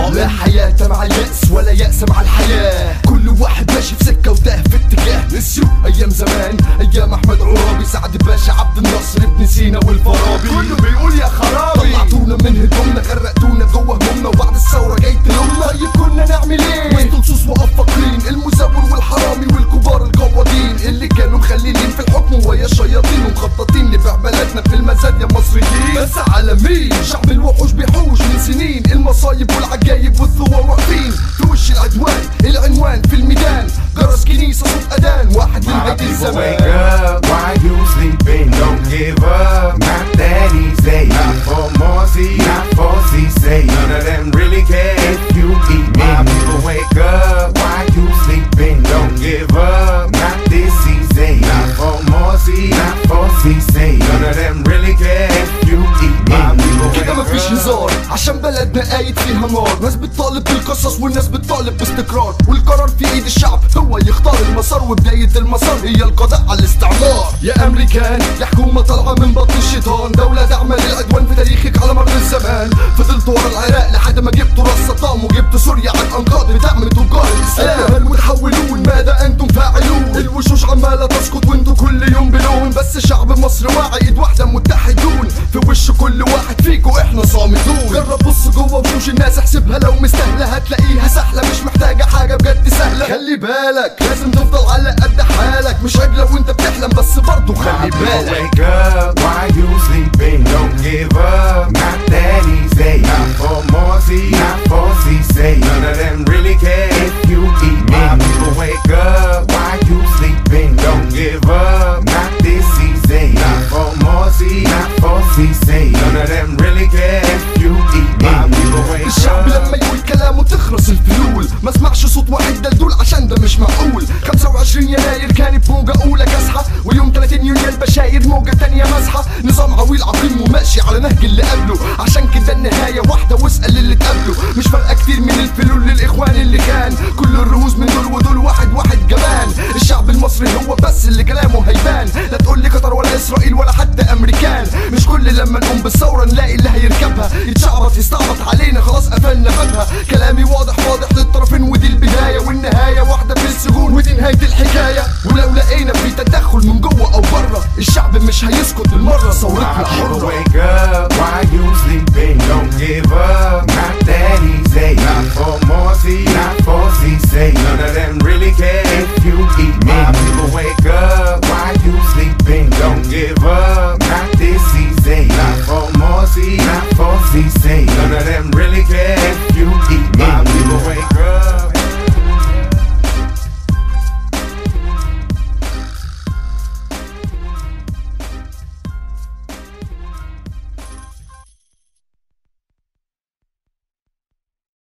قائل لا حياة مع اليأس ولا يأس مع الحياة كل واحد ماشي في سكة وتاه في اتجاه نسيوا أيام زمان أيام أحمد عرابي سعد باشا عبد الناصر ابن سينا والفارابي كله بيقول يا خرابي طلعتونا من هدومنا غرقتونا جوه همومنا وبعد الثورة جاي تلومنا طيب كنا نعمل ايه؟ وسط لصوص وقفاقين المزور والحرامي والكبار القوادين اللي كانوا مخليين في الحكم ويا الشياطين ومخططين لبيع بلدنا في المزاد يا مصريين بس عالمين شعب الوحوش بيحوش من سنين المصايب والعجايب والثوار واقفين في وش العدوان العنوان في الميدان جرس كنيسة صوت أذان واحد من My هيدي people الزمان wake up, why you sleeping? Don't give up, not that easy. Not for Marcy, not for CC. None of them really care if you eat me. My people wake up, why you sleeping? Don't give up, not this easy. Not for Marcy, not for CC. None of them really care if you eat me. My people كده wake مفيش up. هزار عشان بلدنا قايد فيها نار ناس بتطالب بالقصص والناس بتطالب باستقرار والقرار في ايد الشعب هو يختار المسار وبداية المسار هي القضاء على الاستعمار يا امريكان يا حكومة طالعة من بطن الشيطان دولة داعمة للعدوان في تاريخك على مر الزمان فضلت ورا العراق لحد ما جبتوا راس صدام وجبت سوريا على الانقاض بدعم تجار الاسلام المتحولون ماذا انتم فاعلون الوشوش عمالة تسقط وانتوا كل يوم بلون بس شعب مصر واعي ايد واحدة متحدون في وش كل واحد فيكو احنا صامدون جرب بص جوه وشوش الناس احسبها لو مستاهلة هتلاقيها سهلة مش محتاجة حاجة بجد سهلة خلي بالك لازم تفضل على قد حالك مش عجلة وانت بتحلم بس برضه My خلي people بالك wake up, why you sleeping? Don't give up, not that easy. Not for Marcy, not for CC. None of them really care if you eat me. My people wake up, why you sleeping? Don't give up, not this easy. Not for Marcy, not for CC. None of them really care if you eat me. My people wake الشعب up. لما يقول كلامه تخرس الفلول ما اسمعش صوت واحد دلدول عشان ده مش معقول 25 يناير كانت موجة أولى كاسحة ويوم 30 يونيو البشاير موجة تانية مسحة نظام عويل عقيم وماشي على نهج اللي قبله عشان كده النهاية واحدة واسأل اللي تقابله